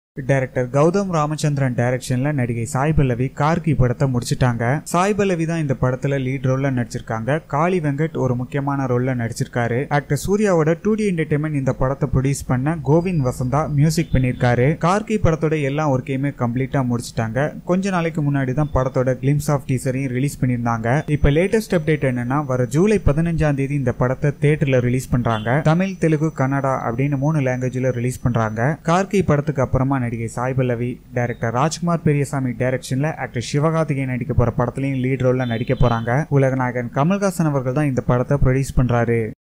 director Gautham Ramachandran டைரக்ஷன்ல நடிகை சாய் பல்லவி கார்கி படத்தை முடிச்சிட்டாங்க சாய் பல்லவி தான் இந்த படத்துல லீட் ரோல்ல நடிச்சிருக்காங்க காளி வெங்கட் ஒரு முக்கியமான ரோல்ல நடிச்சிருக்காரு ஆக்டர் சூர்யாவோட டூ டி என்டர்டைன்மெண்ட் இந்த படத்தை ப்ரொடியூஸ் பண்ண கோவிந்த் வசந்தா மியூசிக் பண்ணியிருக்காரு கார்கி படத்தோட எல்லா ஒர்க்கையுமே கம்ப்ளீட்டா முடிச்சிட்டாங்க கொஞ்ச நாளைக்கு முன்னாடி தான் படத்தோட கிளிம்ஸ் ஆஃப் டீசரையும் ரிலீஸ் பண்ணியிருந்தாங்க இப்ப லேட்டஸ்ட் அப்டேட் என்னன்னா வர ஜூலை பதினஞ்சாம் தேதி இந்த படத்தை தியேட்டர்ல ரிலீஸ் பண்றாங்க தமிழ் தெலுங்கு கன்னடா அப்படின்னு மூணு லாங்குவேஜ்ல ரிலீஸ் பண்றாங்க கார்கி படத்துக்கு அப்புறமா நடிகை சாய் பல்லவி டைரக்டர் ராஜ்குமார் பெரியசாமி டைரக்ஷன்ல ஆக்டர் சிவகார்த்திகேயன் நடிக்க போற படத்துலயும் லீட் ரோல்ல நடிக்க போறாங்க உலகநாயகன் கமல்ஹாசன் அவர்கள் தான் இந்த படத்தை ப்ரொடியூஸ் பண்றாரு